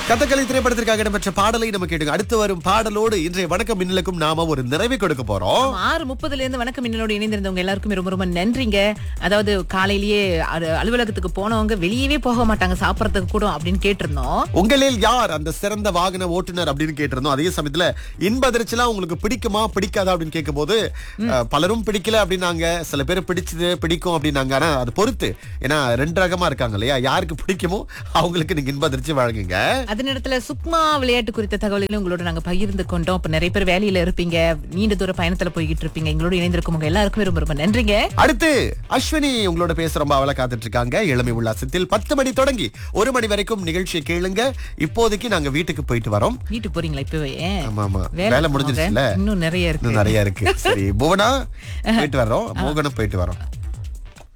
கதகளி திரைப்படத்திற்காக இடம்பெற்ற பாடலை நம்ம கேட்டுங்க அடுத்து வரும் பாடலோடு இன்றைய வணக்கம் மின்னலுக்கும் நாம ஒரு நிறைவை கொடுக்க போறோம் ஆறு முப்பதுல இருந்து வணக்கம் மின்னலோடு இணைந்திருந்தவங்க எல்லாருக்குமே ரொம்ப ரொம்ப நன்றிங்க அதாவது காலையிலேயே அது அலுவலகத்துக்கு போனவங்க வெளியவே போக மாட்டாங்க சாப்பிடறதுக்கு கூட அப்படின்னு கேட்டிருந்தோம் உங்களில் யார் அந்த சிறந்த வாகன ஓட்டுநர் அப்படின்னு கேட்டிருந்தோம் அதே சமயத்துல இன்ப அதிர்ச்சிலாம் உங்களுக்கு பிடிக்குமா பிடிக்காதா அப்படின்னு கேட்கும்போது அஹ், பலரும் பிடிக்கல அப்படின்னாங்க சில பேர் பிடிச்சது பிடிக்கும் அப்படின்னாங்க ஆனா அது பொறுத்து ஏன்னா ரெண்டு ரகமா இருக்காங்க இல்லையா யாருக்கு பிடிக்குமோ அவங்களுக்கு நீங்க இன்ப அதிர்ச்சி வழங்குங்க அதே நேரத்துல சுக்மா விளையாட்டு குறித்த தகவல்களை உங்களோட நாங்க பகிர்ந்து கொண்டோம் இப்ப நிறைய பேர் வேலையில இருப்பீங்க நீண்ட தூர பயணத்துல போய்கிட்டு இருப்பீங்க எங்களோட இணைந்திருக்கும் உங்க எல்லாருக்குமே ரொம்ப ரொம்ப நன்றிங்க அடுத்து அஸ்வினி உங்களோட பேச ரொம்ப அவளை காத்துட்டு இருக்காங்க இளமை உல்லாசத்தில் பத்து மணி தொடங்கி ஒரு மணி வரைக்கும் நிகழ்ச்சியை கேளுங்க இப்போதைக்கு நாங்க வீட்டுக்கு போயிட்டு வரோம் வீட்டுக்கு போறீங்களா இப்பவே ஆமா ஆமா வேலை வேலை முடிஞ்சிருச்சுல இன்னும் நிறைய இருக்கு இன்னும் நிறைய இருக்கு சரி புவனா போயிட்டு வர்றோம் மோகனும் போயிட்டு வரோம்